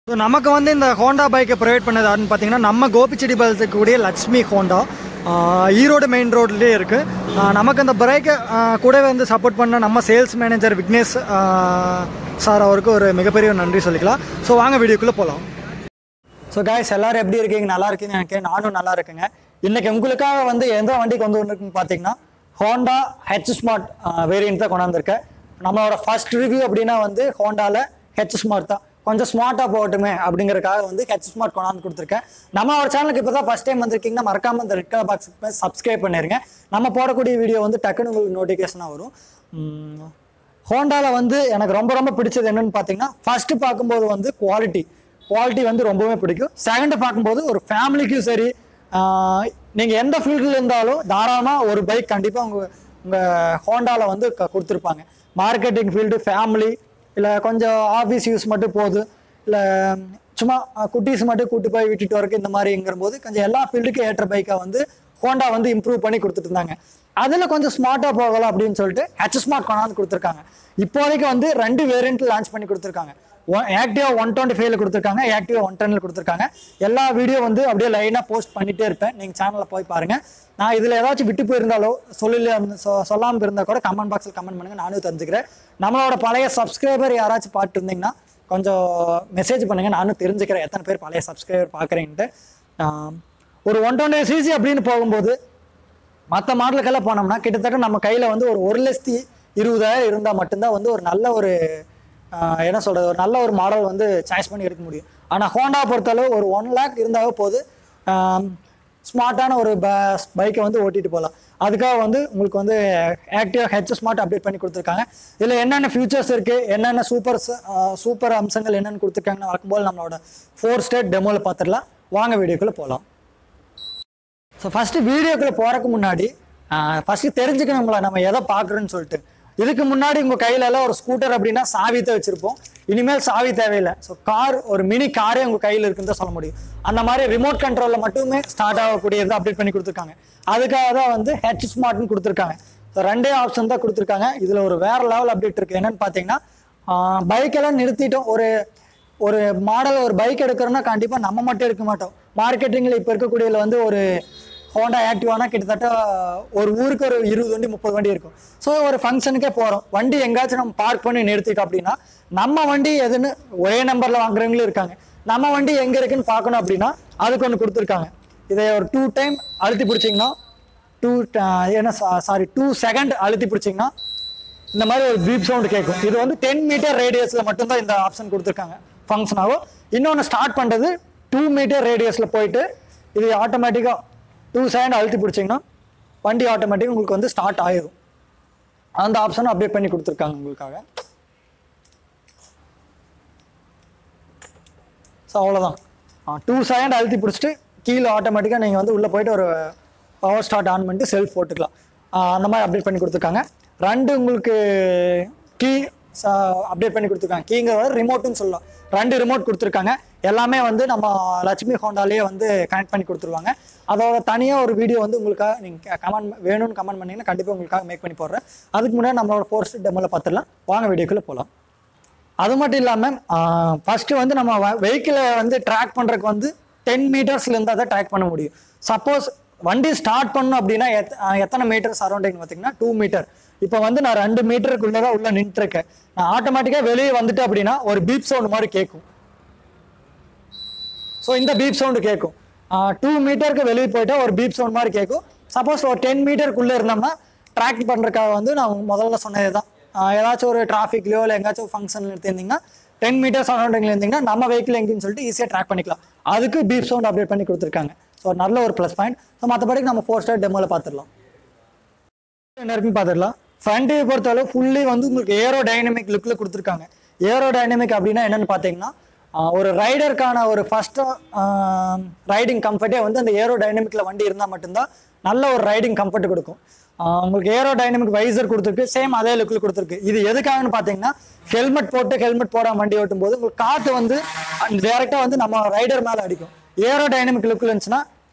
so நமக்கு வந்து இந்த ஹோண்டா பைக்கை ப்ரொவைட் பண்ணது யாருன்னு பார்த்தீங்கன்னா நம்ம கோபிச்செடி பாலத்துக்கு கூடிய லட்சுமி ஹோண்டா ஆஹ் ஈரோடு மெயின் ரோட்லேயே இருக்குது நமக்கு அந்த பைக்கை கூடவே வந்து சப்போர்ட் பண்ண நம்ம சேல்ஸ் மேனேஜர் விக்னேஷ் சார் அவருக்கு ஒரு மிகப்பெரிய ஒரு நன்றி சொல்லிக்கலாம் ஸோ வாங்க வீடியோக்குள்ளே போகலாம் ஸோ காய்ஸ் எல்லாரும் எப்படி இருக்கீங்க நல்லா இருக்கீங்க எனக்கு நானும் நல்லா இருக்கேங்க இன்னைக்கு உங்களுக்காக வந்து எந்த வண்டிக்கு வந்து வந்துருக்குன்னு பார்த்தீங்கன்னா ஹோண்டா ஹெச் ஸ்மார்ட் வேரியன்ட் தான் கொண்டாந்துருக்கேன் நம்மளோட ஃபர்ஸ்ட் ரிவ்யூ அப்படின்னா வந்து ஹோண்டாவில் ஹெச் ஸ்மார்ட் தான் கொஞ்சம் ஸ்மார்ட்டாக போகட்டுமே அப்படிங்கறதுக்காக வந்து ஹெச் ஸ்மார்ட் கொண்டாந்து கொடுத்துருக்கேன் நம்மளோட சேனலுக்கு இப்போ தான் ஃபஸ்ட் டைம் வந்திருக்கீங்கன்னா மறக்காம இந்த ரெட் கலர் பாக்ஸுக்கு சப்ஸ்கிரைப் பண்ணிருங்க நம்ம போடக்கூடிய வீடியோ வந்து டக்குன்னு உங்களுக்கு நோட்டிஃபிகேஷனாக வரும் உம், ஹோண்டாவில் வந்து எனக்கு ரொம்ப ரொம்ப பிடிச்சது என்னன்னு பார்த்தீங்கன்னா ஃபர்ஸ்ட் பார்க்கும்போது வந்து குவாலிட்டி குவாலிட்டி வந்து ரொம்பவே பிடிக்கும் செகண்ட் பார்க்கும்போது ஒரு ஃபேமிலிக்கும் சரி நீங்கள் எந்த ஃபீல்டில் இருந்தாலும் தாராளமாக ஒரு பைக் கண்டிப்பாக உங்கள் உங்கள் ஹோண்டாவில் வந்து க- கொடுத்துருப்பாங்க மார்க்கெட்டிங் ஃபீல்டு ஃபேமிலி இல்லை கொஞ்சம் ஆஃபீஸ் யூஸ் மட்டும் போகுது இல்லை சும்மா அஹ், குட்டீஸ் மட்டும் கூட்டு போய் விட்டுட்டு வரக்கு இந்த மாதிரிங்கிற போது கொஞ்சம் எல்லா ஃபீல்டுக்கும் ஏற்ற பைக்கை வந்து ஹோண்டா வந்து இம்ப்ரூவ் பண்ணி கொடுத்துட்டு இருந்தாங்க அதில் கொஞ்சம் ஸ்மார்ட்டாக போகலாம் அப்படின்னு சொல்லிட்டு ஹெச் ஸ்மார்ட் கொண்டாந்து கொடுத்துருக்காங்க இப்போதைக்கு வந்து ரெண்டு வேரியன்ட் லான்ச் பண்ணி கொடுத்துருக்காங்க ஆக்டிவா ஒன் டுவெண்ட்டி ஃபைவ்ல கொடுத்துருக்காங்க ஆக்டிவா ஒன் டென்ல கொடுத்துருக்காங்க எல்லா வீடியோ வந்து அப்படியே லைனாக போஸ்ட் பண்ணிட்டே இருப்பேன் நீங்கள் சேனலில் போய் பாருங்க நான் இதில் ஏதாச்சும் விட்டு போயிருந்தாலோ சொல்லல சொல்லாமல் இருந்தால் கூட கமெண்ட் பாக்ஸில் கமெண்ட் பண்ணுங்க நானும் தெரிஞ்சுக்கிறேன் நம்மளோட பழைய சப்ஸ்கிரைபர் யாராச்சும் பார்த்து இருந்தீங்கன்னா கொஞ்சம் மெசேஜ் பண்ணுங்க நானும் தெரிஞ்சுக்கிறேன் எத்தனை பேர் பழைய சப்ஸ்கிரைபர் பார்க்குறேன்ட்டு ஒரு ஒன் டுவெண்ட்டி சிசி அப்படின்னு போகும்போது மற்ற மாடலுக்கெல்லாம் போனோம்னா கிட்டத்தட்ட நம்ம கையில் வந்து ஒரு ஒரு லட்சத்தி இருபதாயிரம் இருந்தால் மட்டும்தான் வந்து ஒரு நல்ல ஒரு ஆஹ், என்ன சொல்கிறது ஒரு நல்ல ஒரு மாடல் வந்து சாய்ஸ் பண்ணி எடுக்க முடியும் ஆனால் ஹோண்டா பொறுத்தளவு ஒரு ஒன் லேக் இருந்தாவே போது ஸ்மார்ட்டான ஒரு பைக்கை வந்து ஓட்டிட்டு போகலாம் அதுக்காக வந்து உங்களுக்கு வந்து ஆக்டிவா ஹெச் ஸ்மார்ட் அப்டேட் பண்ணி கொடுத்துருக்காங்க இதில் என்னென்ன ஃபியூச்சர்ஸ் இருக்குது என்னென்ன சூப்பர் சூப்பர் அம்சங்கள் என்னென்னு கொடுத்துருக்காங்கன்னு வழக்கும்போது நம்மளோட ஃபோர் ஸ்டேட் டெமோவில் பார்த்துடலாம் வாங்க வீடியோக்குள்ளே போகலாம் ஸோ ஃபஸ்ட்டு வீடியோக்குள்ளே போகிறதுக்கு முன்னாடி ஃபஸ்ட்டு தெரிஞ்சுக்கணும்ல நம்ம எதை பார்க்குறோன்னு சொல்லிட்டு இதுக்கு முன்னாடி உங்கள் கையில எல்லாம் ஒரு ஸ்கூட்டர் அப்படின்னா சாவி தான் வச்சுருப்போம் இனிமேல் சாவி தேவையில்லை ஸோ கார் ஒரு மினி காரே உங்கள் கையில் இருக்குன்னு தான் சொல்ல முடியும் அந்த மாதிரி ரிமோட் கண்ட்ரோலில் மட்டுமே ஸ்டார்ட் ஆகக்கூடியது அப்டேட் பண்ணி கொடுத்துருக்காங்க அதுக்காக தான் வந்து ஹெச் ஸ்மார்ட்னு கொடுத்துருக்காங்க ஸோ ரெண்டே ஆப்ஷன் தான் கொடுத்துருக்காங்க இதில் ஒரு வேற லெவல் அப்டேட் இருக்குது என்னன்னு பார்த்தீங்கன்னா பைக்கெல்லாம் நிறுத்திட்டோம் ஒரு ஒரு மாடல் ஒரு பைக் எடுக்கிறோம்னா கண்டிப்பாக நம்ம மட்டும் எடுக்க மாட்டோம் மார்க்கெட்டிங்கில் இப்போ இருக்கக்கூடியதுல வந்து ஒரு ஹோண்டா ஆக்டிவானா கிட்டத்தட்ட ஒரு ஊருக்கு ஒரு இருபது வண்டி முப்பது வண்டி இருக்கும் ஸோ ஒரு ஃபங்க்ஷனுக்கே போகிறோம் வண்டி எங்கேயாச்சும் நம்ம பார்க் பண்ணி நிறுத்திட்டோம் அப்படின்னா நம்ம வண்டி எதுன்னு ஒரே நம்பரில் வாங்குறவங்களும் இருக்காங்க நம்ம வண்டி எங்கே இருக்குன்னு பார்க்கணும் அப்படின்னா அதுக்கு ஒன்று கொடுத்துருக்காங்க இதை ஒரு டூ டைம் அழுத்தி பிடிச்சிங்கன்னா டூ என்ன சாரி டூ செகண்ட் அழுத்தி பிடிச்சிங்கன்னா இந்த மாதிரி ஒரு பீப் சவுண்ட் கேட்கும் இது வந்து டென் மீட்டர் ரேடியஸ்ல மட்டும்தான் இந்த ஆப்ஷன் கொடுத்துருக்காங்க ஃபங்க்ஷன் ஆகும் இன்னொன்று ஸ்டார்ட் பண்ணுறது டூ மீட்டர் ரேடியஸில் போயிட்டு இது ஆட்டோமேட்டிக்காக டூ செகண்ட் அழுத்தி பிடிச்சிங்கன்னா வண்டி ஆட்டோமேட்டிக் உங்களுக்கு வந்து ஸ்டார்ட் ஆயிரும் அந்த ஆப்ஷனும் அப்டேட் பண்ணி கொடுத்துருக்காங்க உங்களுக்காக ஸோ அவ்வளோதான் டூ செகண்ட் அழுத்தி பிடிச்சிட்டு கீழே ஆட்டோமேட்டிக்காக நீங்கள் வந்து உள்ளே போயிட்டு ஒரு பவர் ஸ்டார்ட் ஆன் பண்ணிட்டு செல்ஃப் போட்டுக்கலாம் ஆஹ் அந்த மாதிரி அப்டேட் பண்ணி கொடுத்துருக்காங்க ரெண்டு உங்களுக்கு கீ அப்டேட் பண்ணி கொடுத்துருக்காங்க கீங்கிறத ரிமோட்டுன்னு சொல்லலாம் ரெண்டு ரிமோட் கொடுத்துருக்காங்க எல்லாமே வந்து நம்ம லட்சுமி ஹோண்டாலேயே வந்து கனெக்ட் பண்ணி கொடுத்துருவாங்க அதோட தனியாக ஒரு வீடியோ வந்து உங்களுக்காக நீங்கள் கமெண்ட் வேணும்னு கமெண்ட் பண்ணீங்கன்னா கண்டிப்பாக உங்களுக்காக மேக் பண்ணி போடுறேன் அதுக்கு முன்னாடி நம்மளோட ஃபோர்ஸ் டெமோவில் பார்த்துடலாம் வாங்க வீடியோக்குள்ளே போகலாம் அது மட்டும் இல்லாமல் ஃபஸ்ட்டு வந்து நம்ம வெஹிக்கிளை வந்து ட்ராக் பண்ணுறதுக்கு வந்து டென் மீட்டர்ஸ்ல இருந்தால் தான் ட்ராக் பண்ண முடியும் சப்போஸ் வண்டி ஸ்டார்ட் பண்ணணும் அப்படின்னா எத் ஆஹ் எத்தனை மீட்டர் சரௌண்டிங் பார்த்தீங்கன்னா டூ மீட்டர் இப்போ வந்து நான் ரெண்டு மீட்டருக்குள்ளே தான் உள்ள நின்றுருக்கேன் நான் ஆட்டோமேட்டிக்காக வெளியே வந்துட்டு அப்படின்னா ஒரு பீப் சவுண்ட் மாதிரி கேட்கும் ஸோ இந்த பீப் சவுண்டு கேட்கும் டூ மீட்டருக்கு வெளியே போயிட்டா ஒரு பீப் சவுண்ட் மாதிரி கேட்கும் சப்போஸ் ஒரு டென் மீட்டருக்குள்ளே இருந்தோம்னா ட்ராக் பண்ணுறதுக்காக வந்து நான் முதல்ல சொன்னது தான் ஏதாச்சும் ஒரு டிராஃபிக்லையோ இல்லை எங்கேயாச்சும் ஃபங்க்ஷனில் எடுத்திருந்தீங்கன்னா டென் மீட்டர் சரௌண்டிங்கில் இருந்தீங்கன்னா நம்ம வெஹிக்கிள் எங்கேன்னு சொல்லிட்டு ஈஸியாக ட்ராக் பண்ணிக்கலாம் அதுக்கு பீப் சவுண்ட் அப்டேட் பண்ணி கொடுத்துருக்காங்க ஸோ நல்ல ஒரு ப்ளஸ் பாயிண்ட் ஸோ மற்றபடிக்கு நம்ம ஃபோர் ஸ்டார் டெமோவில் பார்த்துடலாம் என்ன இருக்குன்னு பார்த்துடலாம் ஃப்ரண்ட் வியூ பொறுத்தளவு ஃபுல்லி வந்து உங்களுக்கு ஏரோ டைனமிக் லுக்கில் கொடுத்துருக்காங்க ஏரோ டைனமிக் அப்படின்னா என்னன்னு பார்த்தீங்கன்னா ஆஹ் ஒரு ரைடருக்கான ஒரு ஃபர்ஸ்ட் ரைடிங் கம்ஃபர்ட்டே வந்து அந்த ஏரோ டைனமிக்ல வண்டி இருந்தால் மட்டும்தான் நல்ல ஒரு ரைடிங் கம்ஃபர்ட் கொடுக்கும் ஆஹ் உங்களுக்கு ஏரோ டைனமிக் வைசர் கொடுத்துருக்கு சேம் அதே லுக்கில் கொடுத்துருக்கு இது எதுக்காகன்னு பார்த்தீங்கன்னா ஹெல்மெட் போட்டு ஹெல்மெட் போடாம வண்டி ஓட்டும் போது உங்களுக்கு காற்று வந்து டேரெக்டாக வந்து நம்ம ரைடர் மேலே அடிக்கும் ஏரோ டைனமிக் லுக்கில் இருந்துச்சுன்னா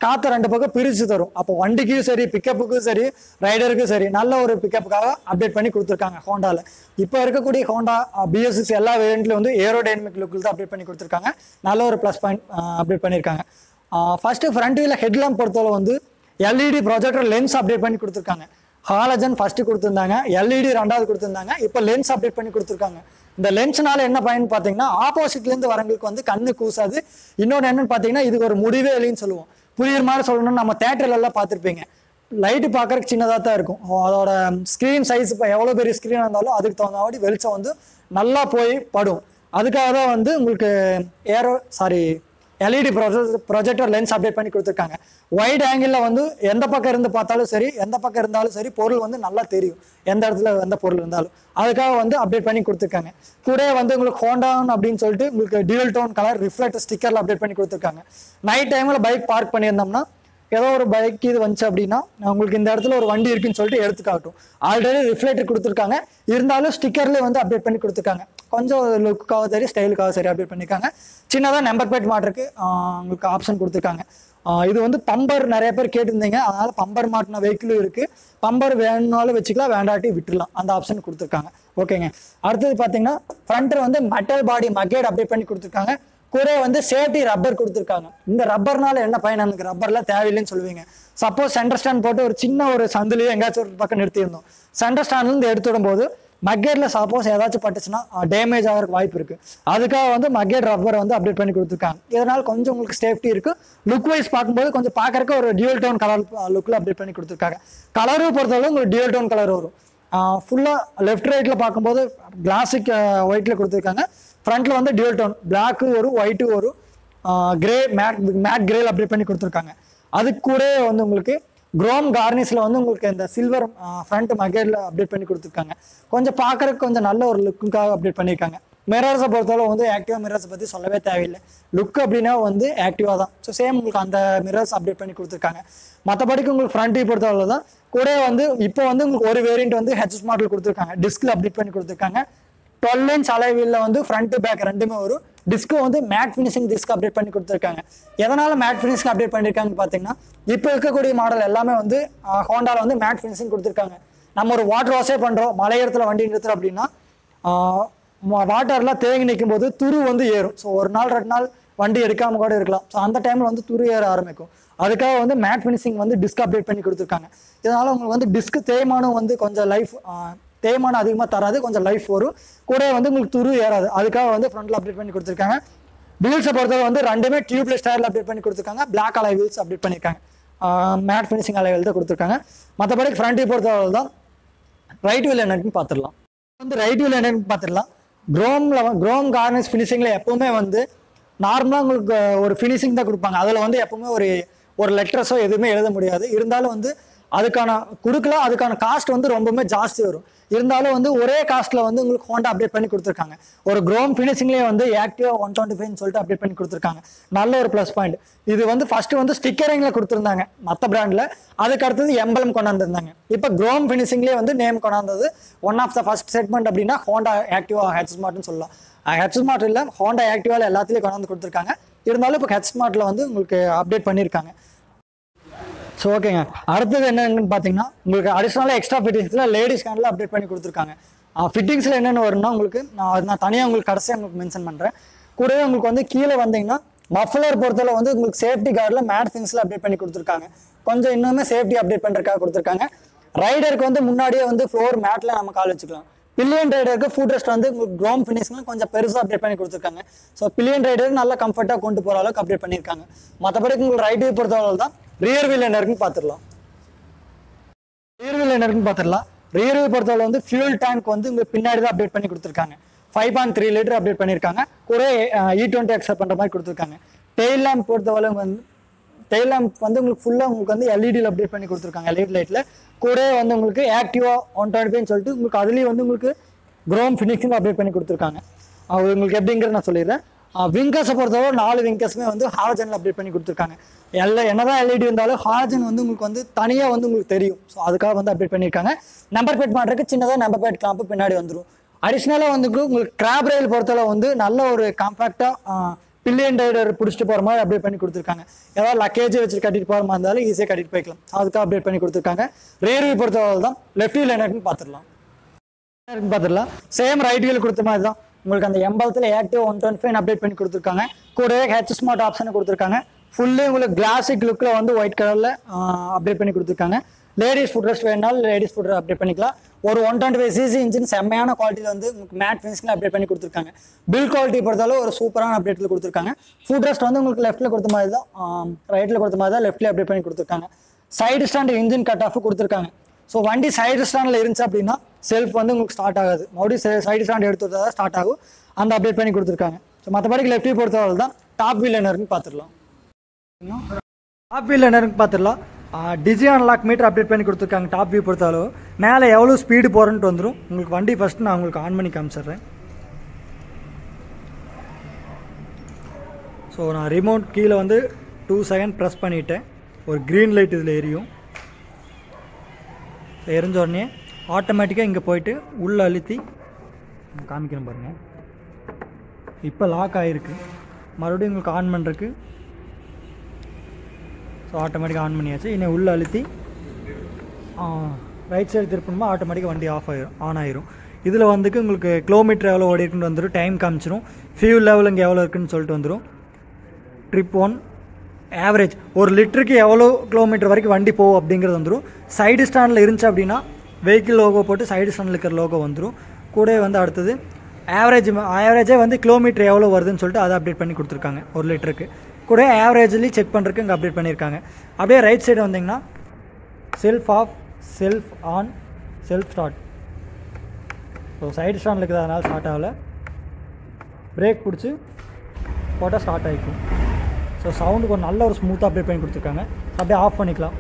காற்று ரெண்டு பக்கம் பிரித்து தரும் அப்போ வண்டிக்கும் சரி பிக்கப்புக்கும் சரி ரைடருக்கும் சரி நல்ல ஒரு பிக்கப்புக்காக அப்டேட் பண்ணி கொடுத்துருக்காங்க ஹோண்டாவில் இப்போ இருக்கக்கூடிய ஹோண்டா பிஎஸ்எஸ் எல்லா வேரியண்ட்லையும் வந்து ஏரோடைனமிக் லுக்கில் தான் அப்டேட் பண்ணி கொடுத்துருக்காங்க நல்ல ஒரு ப்ளஸ் பாயிண்ட் அப்டேட் பண்ணியிருக்காங்க ஃபஸ்ட்டு ஃப்ரண்ட் வீல ஹெட்லாம்ப் பொறுத்தவரை வந்து எல்இடி ப்ரொஜெக்டர் லென்ஸ் அப்டேட் பண்ணி கொடுத்துருக்காங்க ஹாலஜன் ஃபஸ்ட்டு கொடுத்துருந்தாங்க எல்இடி ரெண்டாவது கொடுத்துருந்தாங்க இப்போ லென்ஸ் அப்டேட் பண்ணி கொடுத்துருக்காங்க இந்த லென்ஸ்னால என்ன பயன் பார்த்தீங்கன்னா ஆப்போசிட்லேருந்து வரவங்களுக்கு வந்து கண்ணு கூசாது இன்னொன்று என்னன்னு பார்த்தீங்கன்னா இதுக்கு ஒரு முடிவே இல்லைன்னு சொல்லுவோம் புரியுற மாதிரி சொல்லணும்னு நம்ம தேட்டர்ல எல்லாம் பார்த்துருப்பீங்க லைட்டு பார்க்கறதுக்கு சின்னதாக தான் இருக்கும் அதோட ஸ்க்ரீன் சைஸ் இப்போ எவ்வளோ பெரிய ஸ்க்ரீனாக இருந்தாலும் அதுக்கு தகுந்த மாதிரி வெளிச்சம் வந்து நல்லா போய் படும் அதுக்காக தான் வந்து உங்களுக்கு aero sorry LED projector lens update பண்ணி கொடுத்துருக்காங்க வைட் ஆங்கிளில் வந்து எந்த பக்கம் இருந்து பார்த்தாலும் சரி எந்த பக்கம் இருந்தாலும் சரி பொருள் வந்து நல்லா தெரியும் எந்த இடத்துல எந்த பொருள் இருந்தாலும் அதுக்காக வந்து அப்டேட் பண்ணி கொடுத்துருக்காங்க கூட வந்து உங்களுக்கு ஹோண்டான் அப்படின்னு சொல்லிட்டு உங்களுக்கு டியூல் டோன் கலர் ரிஃப்ளெக்ட் ஸ்டிக்கரில் அப்டேட் பண்ணி கொடுத்துருக்காங்க நைட் டைமில் பைக் பார்க் பண்ணியிருந்தோம்னா ஏதோ ஒரு பைக் இது வந்துச்சு அப்படின்னா உங்களுக்கு இந்த இடத்துல ஒரு வண்டி இருக்குன்னு சொல்லிட்டு எடுத்து காட்டும் ஆல்ரெடி ரிஃப்ளெக்டர் கொடுத்துருக்காங்க இருந்தாலும் ஸ்டிக்கர்லேயே வந்து அப்டேட் பண்ணி கொடுத்துருக்காங்க கொஞ்சம் லுக்காக சரி ஸ்டைலுக்காக சரி அப்டேட் பண்ணியிருக்காங்க சின்னதாக நம்பர் பிளேட் மாட்டுறதுக்கு உங்களுக்கு ஆப்ஷன் கொடுத்துருக்காங்க ஆஹ் இது வந்து பம்பர் நிறைய பேர் கேட்டிருந்தீங்க அதனால பம்பர் மாட்டின வெஹிக்கிளும் இருக்கு பம்பர் வேணும்னாலும் வச்சுக்கலாம் வேண்டாட்டி விட்டுடலாம் அந்த ஆப்ஷன் கொடுத்துருக்காங்க ஓகேங்க அடுத்தது பார்த்தீங்கன்னா ஃப்ரண்ட் வந்து மெட்டல் பாடி மக்கேட் அப்டேட் பண்ணி கொடுத்துருக்காங்க கூட வந்து சேஃப்டி ரப்பர் கொடுத்துருக்காங்க இந்த ரப்பர்னால என்ன பயன் எனக்கு ரப்பர்ல தேவையில்லைன்னு சொல்லுவீங்க சப்போஸ் சென்டர் ஸ்டாண்ட் போட்டு ஒரு சின்ன ஒரு சந்திலேயே எங்கேயாச்சும் ஒரு பக்கம் நிறுத்தியிருந்தோம் சென்டர் ஸ்டாண்ட்லேருந்து எடுத்து விடும்போது மக்கேட்ல சப்போஸ் ஏதாச்சும் பட்டுச்சுன்னா டேமேஜ் ஆகிறதுக்கு வாய்ப்பு இருக்கு அதுக்காக வந்து மக்கேட் ரப்பர் வந்து அப்டேட் பண்ணி கொடுத்துருக்காங்க இதனால கொஞ்சம் உங்களுக்கு சேஃப்டி இருக்கு லுக் வைஸ் பார்க்கும்போது கொஞ்சம் பார்க்கறதுக்கு ஒரு டியூல் டோன் கலர் லுக்கில் அப்டேட் பண்ணி கொடுத்துருக்காங்க கலரும் பொறுத்தவரை உங்களுக்கு டியூல் டோன் கலர் வரும் ஃபுல்லாக லெஃப்ட் ரைட்டில் பார்க்கும்போது கிளாசிக் ஒயிட்டில் கொடுத்துருக்காங்க ஃப்ரண்ட்டில் வந்து டியூல் டோன் பிளாக்கு வரும் ஒயிட்டு வரும் கிரே மேட் மேட் கிரேல அப்டேட் பண்ணி கொடுத்துருக்காங்க அதுக்கு கூட வந்து உங்களுக்கு குரோம் கார்னிஸில் வந்து உங்களுக்கு இந்த சில்வர் ஃப்ரண்ட் மகேரில் அப்டேட் பண்ணி கொடுத்துருக்காங்க கொஞ்சம் பார்க்கறதுக்கு கொஞ்சம் நல்ல ஒரு லுக்குக்காக அப்டேட் பண்ணியிருக்காங்க மிரர்ஸை பொறுத்தவரை வந்து ஆக்டிவா மிரர்ஸை பற்றி சொல்லவே தேவையில்லை லுக் அப்படின்னா வந்து ஆக்டிவாக தான் ஸோ சேம் உங்களுக்கு அந்த மிரர்ஸ் அப்டேட் பண்ணி கொடுத்துருக்காங்க மற்றபடிக்கு உங்களுக்கு ஃப்ரண்ட் பொறுத்தவரை தான் கூட வந்து இப்போ வந்து உங்களுக்கு ஒரு வேரியண்ட் வந்து ஹெச்எஸ் மாடல் கொடுத்துருக்காங்க டிஸ்கில் அப்டேட் பண்ணி கொடுத்துருக்காங்க டுவெல் இன்ச் அலைவீல்ல வந்து ஃப்ரண்ட் பேக் ரெண்டுமே வரும் டிஸ்க்கு வந்து மேட் ஃபினிஷிங் டிஸ்க் அப்டேட் பண்ணி கொடுத்துருக்காங்க எதனால மேட் ஃபினிஷிங் அப்டேட் பண்ணியிருக்காங்கன்னு பார்த்தீங்கன்னா இப்போ இருக்கக்கூடிய மாடல் எல்லாமே வந்து ஹோண்டாவில் வந்து மேட் ஃபினிஷிங் கொடுத்துருக்காங்க நம்ம ஒரு வாட்டர் வாஷே பண்ணுறோம் மலையஇடத்துல வண்டி நிறுத்துறோம் அப்படின்னா வாட்டர்லாம் தேங்கி நிற்கும் போது துரு வந்து ஏறும் ஸோ ஒரு நாள் ரெண்டு நாள் வண்டி எடுக்காம கூட இருக்கலாம் ஸோ அந்த டைமில் வந்து துரு ஏற ஆரம்பிக்கும் அதுக்காக வந்து மேட் ஃபினிஷிங் வந்து டிஸ்க் அப்டேட் பண்ணி கொடுத்துருக்காங்க இதனால உங்களுக்கு வந்து டிஸ்க் தேய்மானம் வந்து கொஞ்சம் லைஃப் தேய்மானம் அதிகமாக தராது கொஞ்சம் லைஃப் வரும் கூட வந்து உங்களுக்கு துரு ஏறாது அதுக்காக வந்து ஃப்ரண்ட்ல அப்டேட் பண்ணி கொடுத்துருக்காங்க வீல்ஸை பொறுத்தவரை வந்து ரெண்டுமே டியூப்லெஸ் டயர்ல அப்டேட் பண்ணி கொடுத்துருக்காங்க பிளாக் அலை வீல்ஸ் அப்டேட் பண்ணியிருக்காங்க மேட் ஃபினிஷிங் அலைகள் தான் கொடுத்துருக்காங்க மற்றபடி ஃப்ரண்ட்டை பொறுத்தவரை தான் ரைட் வீல் என்னன்னு பார்த்துடலாம் வந்து ரைட் வீல் என்னன்னு பார்த்துடலாம் க்ரோம்ல க்ரோம் கார்னிஷ் ஃபினிஷிங்ல எப்பவுமே வந்து நார்மலாக உங்களுக்கு ஒரு ஃபினிஷிங் தான் கொடுப்பாங்க அதில் வந்து எப்பவுமே ஒரு ஒரு லெட்டர்ஸோ எதுவுமே எழுத முடியாது இருந்தாலும் வந்து அதுக்கான கொடுக்கல அதுக்கான காஸ்ட் வந்து ரொம்பவுமே ஜாஸ்தி வரும் இருந்தாலும் வந்து ஒரே காஸ்ட்ல வந்து உங்களுக்கு ஹோண்டா அப்டேட் பண்ணி கொடுத்துருக்காங்க ஒரு க்ரோம் ஃபினிஷிங்லேயே வந்து ஆக்டிவா ஒன் டுவெண்ட்டி ஃபைவ்னு சொல்லிட்டு அப்டேட் பண்ணி கொடுத்துருக்காங்க நல்ல ஒரு ப்ளஸ் பாயிண்ட் இது வந்து ஃபர்ஸ்ட் வந்து ஸ்டிக்கரிங்ல கொடுத்துருந்தாங்க மற்ற பிராண்ட்ல அதுக்கு அடுத்தது எம்பலம் கொண்டாந்துருந்தாங்க இப்போ க்ரோம் ஃபினிஷிங்லேயே வந்து நேம் கொண்டாந்தது one of the first segment அப்படின்னா ஹோண்டா ஆக்டிவா ஹெச் ஸ்மார்ட்னு சொல்லலாம் ஹெச் ஸ்மார்ட் இல்லை ஹோண்டா ஆக்டிவால எல்லாத்துலேயும் கொண்டாந்து கொடுத்துருக்காங்க இருந்தாலும் இப்போ ஹெச் ஸ்மார்ட்ல வந்து உங்களுக்கு அப்டேட் பண்ணியிருக்காங்க ஸோ ஓகேங்க அடுத்தது என்னன்னு பார்த்தீங்கன்னா உங்களுக்கு அடிஷ்னலாக எக்ஸ்ட்ரா ஃபிட்டிங்ஸில் லேடிஸ் கேண்டில் அப்டேட் பண்ணி கொடுத்துருக்காங்க ஃபிட்டிங்ஸில் என்னென்ன வரும்னா உங்களுக்கு நான் அது நான் தனியாக உங்களுக்கு கடைசியாக உங்களுக்கு மென்ஷன் பண்ணுறேன் கூடவே உங்களுக்கு வந்து கீழே வந்தீங்கன்னா மஃப்ளர் பொறுத்தவரை வந்து உங்களுக்கு சேஃப்டி கார்டில் மேட் திங்ஸில் அப்டேட் பண்ணி கொடுத்துருக்காங்க கொஞ்சம் இன்னுமே சேஃப்டி அப்டேட் பண்ணுறதுக்காக கொடுத்துருக்காங்க ரைடருக்கு வந்து முன்னாடியே வந்து ஃப்ளோர் மேட்டில் நம்ம கால் வச்சுக்கலாம் பில்லியன் ரைடருக்கு ஃபுட் ரெஸ்ட் வந்து உங்களுக்கு க்ரோம் ஃபினிஷிங் கொஞ்சம் பெருசாக அப்டேட் பண்ணி கொடுத்துருக்காங்க ஸோ பில்லியன் ரைடருக்கு நல்லா கம்ஃபர்ட்டாக கொண்டு போகிற அளவுக்கு அப்டேட் பண்ணியிருக்காங்க மற்றபடி உங்களுக்கு ரைட் பொறுத்தவரை தான் ரியர் வீல் என்ன இருக்குன்னு பார்த்துடலாம் ரியர் வீல் என்ன இருக்குன்னு பார்த்துடலாம் ரியர் வீல் பொறுத்தவரை வந்து ஃபியூல் டேங்க் வந்து உங்களுக்கு பின்னாடி தான் அப்டேட் பண்ணி கொடுத்துருக்காங்க five point three litre update பண்ணியிருக்காங்க கூட இ டுவெண்ட்டி அக்செப்ட் பண்ணுற மாதிரி கொடுத்துருக்காங்க டெயில் லேம்ப் பொறுத்தவரை வந்து டெயில் லேம்ப் வந்து உங்களுக்கு ஃபுல்லாக உங்களுக்கு வந்து எல்இடியில் அப்டேட் பண்ணி கொடுத்துருக்காங்க எல்இடி லைட்டில் கூட வந்து உங்களுக்கு ஆக்டிவா ஒன் டுவெண்ட்டி சொல்லிட்டு உங்களுக்கு அதுலேயும் வந்து உங்களுக்கு க்ரோம் ஃபினிஷிங் அப்டேட் பண்ணி கொடுத்துருக்காங்க அது உங்களுக்கு எப்படிங்கிறது நான் சொல்லிடுறேன் விங்கர்ஸை பொறுத்தவரை நாலு விங்கர்ஸுமே வந்து ஹாலஜனில் அப்டேட் பண்ணி கொடுத்துருக்காங்க எல்லாம் என்னதான் எல்இடி இருந்தாலும் ஹாலஜன் வந்து உங்களுக்கு வந்து தனியாக வந்து உங்களுக்கு தெரியும் ஸோ அதுக்காக வந்து அப்டேட் பண்ணியிருக்காங்க நம்பர் பிளேட் மாட்டுறதுக்கு சின்னதாக நம்பர் பிளேட் கிளாம்பு பின்னாடி வந்துடும் அடிஷ்னலாக வந்து உங்களுக்கு கிராப் ரயில் பொறுத்தளவு வந்து நல்ல ஒரு காம்பேக்டாக பில்லியன் டைடர் பிடிச்சிட்டு போகிற மாதிரி அப்டேட் பண்ணி கொடுத்துருக்காங்க ஏதாவது லக்கேஜ் வச்சு கட்டிட்டு போகிற மாதிரி இருந்தாலும் ஈஸியாக கட்டிட்டு போய்க்கலாம் அதுக்கு அப்டேட் பண்ணி கொடுத்துருக்காங்க ரேர் வியூ பொறுத்தவரை தான் லெஃப்ட் வீல் என்ன இருக்குன்னு பார்த்துடலாம் இருக்குன்னு பார்த்துடலாம் சேம் ரைட் வீல் கொடுத்த மாதிரி தான் உங்களுக்கு அந்த எண்பதுல active one twenty five update பண்ணி கொடுத்துருக்காங்க கூடவே ஹெச் ஸ்மார்ட் ஆப்ஷன் கொடுத்துருக்காங்க ஃபுல்லி உங்களுக்கு கிளாசிக் லுக்கில் வந்து ஒயிட் கலரில் அப்டேட் பண்ணி கொடுத்துருக்காங்க லேடிஸ் ஃபுட் ரெஸ்ட் வேணாலும் லேடிஸ் ஃபுட் அப்டேட் பண்ணிக்கலாம் ஒரு one twenty five CC engine செம்மையான குவாலிட்டியில் வந்து உங்களுக்கு மேட் ஃபினிஷில் அப்டேட் பண்ணி கொடுத்துருக்காங்க பில் குவாலிட்டி பொறுத்தாலும் ஒரு சூப்பரான அப்டேட்டில் கொடுத்துருக்காங்க ஃபுட் ரெஸ்ட் வந்து உங்களுக்கு லெஃப்ட்டில் கொடுத்த மாதிரி தான் ரைட்டில் கொடுத்த மாதிரி தான் லெஃப்ட்லேயே அப்டேட் பண்ணி கொடுத்துருக்காங்க side stand engine cut off கொடுத்துருக்காங்க ஸோ வண்டி சைடு ஸ்டாண்டில் இருந்துச்சு அப்படின்னா செல்ஃப் வந்து உங்களுக்கு ஸ்டார்ட் ஆகாது மறுபடியும் சைடு ஸ்டாண்ட் எடுத்து தான் ஸ்டார்ட் ஆகும் அந்த அப்டேட் பண்ணி கொடுத்துருக்காங்க ஸோ மற்றபடிக்கு லெஃப்ட் வியூ பொறுத்தவரை தான் டாப் வீல் என்ன இருக்குன்னு பார்த்துடலாம் டாப் வீல் என்ன இருக்குன்னு பார்த்துடலாம் டிஜி அன்லாக் மீட்டர் அப்டேட் பண்ணி கொடுத்துருக்காங்க டாப் வியூ பொறுத்தளவு மேலே எவ்வளோ ஸ்பீடு போகிறேன்ட்டு வந்துடும் உங்களுக்கு வண்டி ஃபஸ்ட்டு நான் உங்களுக்கு ஆன் பண்ணி காமிச்சிடுறேன் ஸோ நான் ரிமோட் கீழே வந்து டூ செகண்ட் ப்ரெஸ் பண்ணிட்டேன் ஒரு க்ரீன் லைட் இதில் எரியும் எரிஞ்ச உடனே ஆட்டோமேட்டிக்காக இங்கே போயிட்டு உள்ளே அழுத்தி நான் காமிக்கிறேன் பாருங்கள் இப்போ லாக் ஆகிருக்கு மறுபடியும் உங்களுக்கு ஆன் பண்ணுறதுக்கு ஸோ ஆட்டோமேட்டிக்காக ஆன் பண்ணியாச்சு இன்னும் உள்ளே அழுத்தி ரைட் சைடு திருப்பணுமா ஆட்டோமேட்டிக்காக வண்டி ஆஃப் ஆயிரும் ஆன் ஆயிரும் இதில் வந்துக்கு உங்களுக்கு கிலோமீட்டர் எவ்வளோ ஓடி இருக்குன்னு வந்துடும் டைம் காமிச்சிரும் ஃபியூல் லெவல் இங்கே எவ்வளோ இருக்குன்னு சொல்லிட்டு வந்துடும் ட்ரிப் ஒன் ஆவரேஜ் ஒரு லிட்டருக்கு எவ்வளோ கிலோமீட்டர் வரைக்கும் வண்டி போகும் அப்படிங்கிறது வந்துடும் சைடு ஸ்டாண்டில் இருந்துச்சு அப்படின்னா வெஹிக்கிள் லோகோ போட்டு சைடு ஸ்டாண்டில் இருக்கிற லோகோ வந்துடும் கூடவே வந்து அடுத்தது ஆவரேஜ் ஆவரேஜே வந்து கிலோமீட்டர் எவ்வளோ வருதுன்னு சொல்லிட்டு அதை அப்டேட் பண்ணி கொடுத்துருக்காங்க ஒரு லிட்டருக்கு கூட ஆவரேஜ்லேயும் செக் பண்ணுறதுக்கு இங்கே அப்டேட் பண்ணியிருக்காங்க அப்படியே ரைட் சைடு வந்தீங்கன்னா self off self on self start so side ஸ்டாண்டில் இருக்கிறதுனால ஸ்டார்ட் ஆகலை பிரேக் பிடிச்சி போட்டால் ஸ்டார்ட் ஆகிக்கும் ஸோ சவுண்டுக்கு ஒரு நல்ல ஒரு ஸ்மூத்தாக அப்டேட் பண்ணி கொடுத்துருக்காங்க அப்படியே ஆஃப் பண்ணிக்கலாம்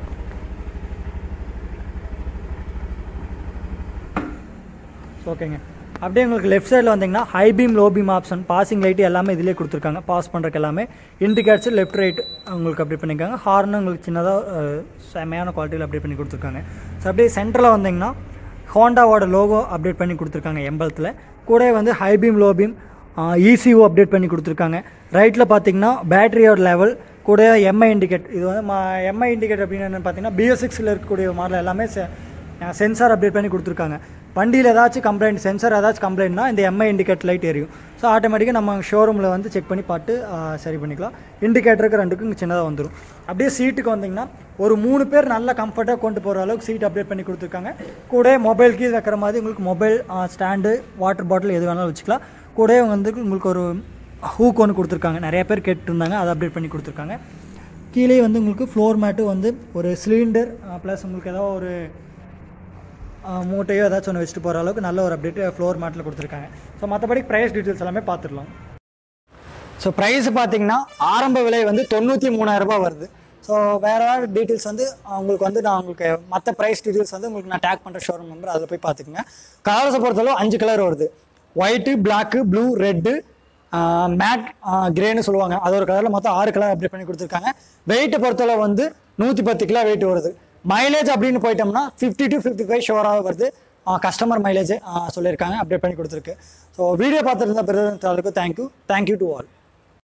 ஓகேங்க அப்படியே உங்களுக்கு லெஃப்ட் சைடில் வந்தீங்கன்னா high beam low beam option passing light எல்லாமே இதிலே கொடுத்துருக்காங்க பாஸ் பண்ணுறதுக்கு எல்லாமே இண்டிகேட்ஸ் லெஃப்ட் ரைட் உங்களுக்கு அப்டேட் பண்ணியிருக்காங்க ஹார்னு உங்களுக்கு சின்னதாக செமையான குவாலிட்டியில் அப்டேட் பண்ணி கொடுத்துருக்காங்க ஸோ அப்படியே சென்டரில் வந்தீங்கன்னா ஹோண்டாவோட லோகோ அப்டேட் பண்ணி கொடுத்துருக்காங்க எம்பலத்தில் கூடவே வந்து high beam low beam ECO update பண்ணி கொடுத்துருக்காங்க ரைட்டில் பார்த்தீங்கன்னா பேட்டரியோட லெவல் கூட எம்ஐ இண்டிகேட் இது வந்து எம்ஐ இண்டிகேட் அப்படின்னு என்னென்னு பார்த்தீங்கன்னா பிஎஸ்சிக்ஸில் இருக்கக்கூடிய மாடல் எல்லாமே சென்சார் அப்டேட் பண்ணி கொடுத்துருக்காங்க வண்டியில் ஏதாச்சும் கம்ப்ளைண்ட் சென்சார் ஏதாச்சும் கம்ப்ளைண்ட்னா இந்த எம்ஐ இண்டிகேட் லைட் எரியும் ஸோ ஆட்டோமேட்டிக்காக நம்ம ஷோரூமில் வந்து செக் பண்ணி பார்த்து ஆ, சரி பண்ணிக்கலாம் இண்டிகேட்டருக்கு ரெண்டுக்கும் இங்கே சின்னதாக வந்துடும் அப்படியே சீட்டுக்கு வந்தீங்கன்னா ஒரு மூணு பேர் நல்ல கம்ஃபர்ட்டாக கொண்டு போகிற அளவுக்கு சீட் அப்டேட் பண்ணி கொடுத்துருக்காங்க கூட மொபைல் கீ வைக்கிற மாதிரி உங்களுக்கு மொபைல் ஸ்டாண்டு வாட்டர் பாட்டில் எது வேணாலும் வச்சுக்கலாம் கூடவே வந்து உங்களுக்கு ஒரு ஹூக் ஒன்று கொடுத்துருக்காங்க நிறைய பேர் கேட்டுருந்தாங்க அதை அப்டேட் பண்ணி கொடுத்துருக்காங்க கீழே வந்து உங்களுக்கு ஃப்ளோர் மேட்டு வந்து ஒரு சிலிண்டர் ப்ளஸ் உங்களுக்கு ஏதோ ஒரு ஆ, மூட்டையோ ஏதாச்சும் ஒன்று வச்சுட்டு போகிற அளவுக்கு நல்ல ஒரு அப்டேட் ஃப்ளோர் மேட்டில் கொடுத்துருக்காங்க ஸோ மற்றபடி ப்ரைஸ் டீட்டெயில்ஸ் எல்லாமே பார்த்துடலாம் ஸோ ப்ரைஸ் பார்த்தீங்கன்னா ஆரம்ப விலை வந்து தொண்ணூற்றி மூணாயிரம் ரூபாய் வருது ஸோ வேறு ஏதாவது டீட்டெயில்ஸ் வந்து ஆ, உங்களுக்கு வந்து நான் உங்களுக்கு மற்ற ப்ரைஸ் டீட்டெயில்ஸ் வந்து உங்களுக்கு நான் டேக் பண்ணுற ஷோரூம் நம்பர் அதில் போய் பார்த்துக்குங்க கலர்ஸை பொறுத்தளவு அஞ்சு கலர் வருது white black blue red matte கிரேன்னு சொல்லுவாங்க அது ஒரு கலரில் மொத்தம் ஆறு கலர் அப்டேட் பண்ணி கொடுத்துருக்காங்க வெயிட்டை பொறுத்தளவு வந்து நூற்றி பத்து கிலோ வெயிட் வருது மைலேஜ் அப்படின்னு போயிட்டோம்னா ஃபிஃப்டி டு ஃபிஃப்டி ஃபைவ் ஷோராக வருது கஸ்டமர் மைலேஜ் சொல்லியிருக்காங்க அப்டேட் பண்ணி கொடுத்துருக்கு ஸோ வீடியோ பார்த்துருந்த பிறகு தேங்க்யூ தேங்க்யூ டு ஆல்